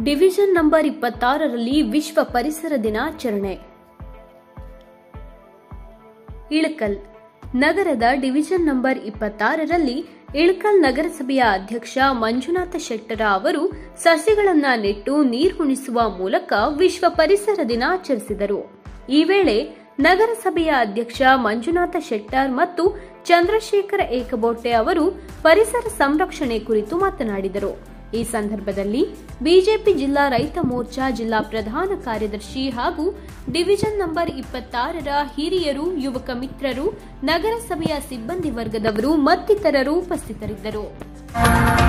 division number ಇಪ್ಪತ್ತಾರರಲ್ಲಿ ವಿಶ್ವ ಪರಿಸರ ದಿನಾಚರಣೆ ಇಳಕಲ್ ನಗರದ ಡಿವಿಷನ್ ನಂಬರ್ ಇಪ್ಪತ್ತಾರರಲ್ಲಿ ಇಳಕಲ್ ನಗರಸಭೆಯ ಅಧ್ಯಕ್ಷ ಮಂಜುನಾಥ ಶೆಟ್ಟರ ಅವರು ಸಸಿಗಳನ್ನ ನೆಟ್ಟು ನೀರುಣಿಸುವ ಮೂಲಕ ವಿಶ್ವ ಪರಿಸರ ದಿನ ಆಚರಿಸಿದರು ಈ ವೇಳೆ ನಗರಸಭೆಯ ಅಧ್ಯಕ್ಷ ಮಂಜುನಾಥ ಶೆಟ್ಟರ್ ಮತ್ತು ಚಂದ್ರಶೇಖರ ಏಕಬೋಟೆ ಅವರು ಪರಿಸರ ಸಂರಕ್ಷಣೆ ಕುರಿತು ಮಾತನಾಡಿದರು ಈ ಸಂದರ್ಭದಲ್ಲಿ ಬಿಜೆಪಿ ಜಿಲ್ಲಾ ರೈತ ಮೋರ್ಚಾ ಜಿಲ್ಲಾ ಪ್ರಧಾನ ಕಾರ್ಯದರ್ಶಿ ಹಾಗೂ ಡಿವಿಷನ್ ನಂಬರ್ ಇಪ್ಪತ್ತಾರರ ಹಿರಿಯರು ಯುವಕ ಮಿತ್ರರು ನಗರಸಭೆಯ ಸಿಬ್ಬಂದಿ ವರ್ಗದವರು ಮತ್ತಿತರರು ಉಪಸ್ಥಿತರಿದ್ದರು